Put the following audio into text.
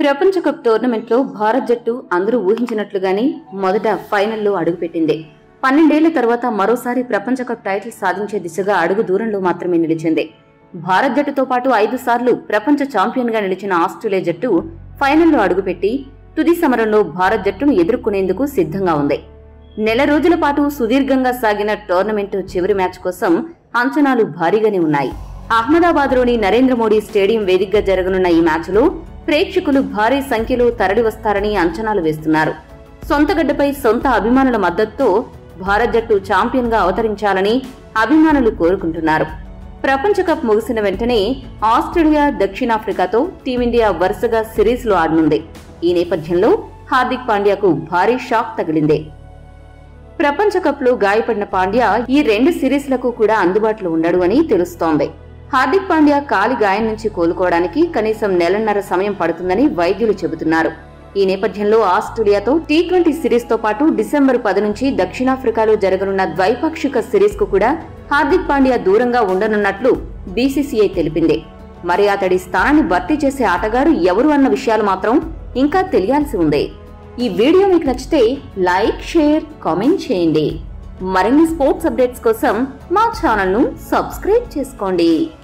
ప్రపంచ కప్ టోర్నమెంట్లో భారత్ జట్టు అందరూ ఊహించినట్లుగానే మొదట ఫైనల్లో అడుగుపెట్టింది పన్నెండేళ్ల తర్వాత మరోసారి ప్రపంచ కప్ టైటిల్ సాధించే దిశగా అడుగు దూరంలో మాత్రమే నిలిచింది భారత్ జట్టుతో పాటు ఐదు సార్లు ప్రపంచ ఛాంపియన్గా నిలిచిన ఆస్ట్రేలియా జట్టు ఫైనల్లో అడుగుపెట్టి తుది సమరంలో భారత్ జట్టును ఎదుర్కొనేందుకు సిద్ధంగా ఉంది నెల రోజుల పాటు సుదీర్ఘంగా సాగిన టోర్నమెంట్ చివరి మ్యాచ్ కోసం అంచనాలు భారీగానే ఉన్నాయి అహ్మదాబాద్లోని నరేంద్ర మోడీ స్టేడియం వేదికగా జరగనున్న ఈ మ్యాచ్లో ప్రేక్షకులు భారీ సంఖ్యలో తరలివస్తారని అంచనాలు వేస్తున్నారు సొంత గడ్డపై సొంత అభిమానుల మద్దతుతో భారత్ జట్టు ఛాంపియన్గా అవతరించాలని అభిమానులు కోరుకుంటున్నారు ప్రపంచ కప్ ముగిసిన వెంటనే ఆస్ట్రేలియా దక్షిణాఫ్రికాతో టీమిండియా వరుసగా సిరీస్లో ఆడనుంది ఈ నేపథ్యంలో హార్దిక్ పాండ్యాకు భారీ షాక్ తగిలింది ప్రపంచ కప్ లో గాయపడిన పాండ్యా ఈ రెండు సిరీస్లకు కూడా అందుబాటులో ఉండడు అని తెలుస్తోంది హార్దిక్ పాండ్యా కాలి గాయం నుంచి కోలుకోవడానికి కనీసం నెలన్నర సమయం పడుతుందని వైద్యులు చెబుతున్నారు ఈ నేపథ్యంలో ఆస్ట్రేలియాతో టీ ట్వంటీ సిరీస్ తో పాటు డిసెంబర్ పది నుంచి దక్షిణాఫ్రికాలో జరగనున్న ద్వైపాక్షిక సిరీస్ కు కూడా హార్దిక్ పాండ్యా దూరంగా ఉండనున్నట్లు బీసీసీఐ తెలిపింది మరి అతడి స్థానాన్ని భర్తీ చేసే ఆటగాడు ఎవరు అన్న విషయాలు మాత్రం ఇంకా తెలియాల్సి ఉంది ఈ వీడియో మీకు నచ్చితే లైక్ షేర్ కామెంట్ చేయండి మరిన్ని స్పోర్ట్స్ అప్డేట్స్ కోసం మా ఛానల్ను సబ్స్క్రైబ్ చేసుకోండి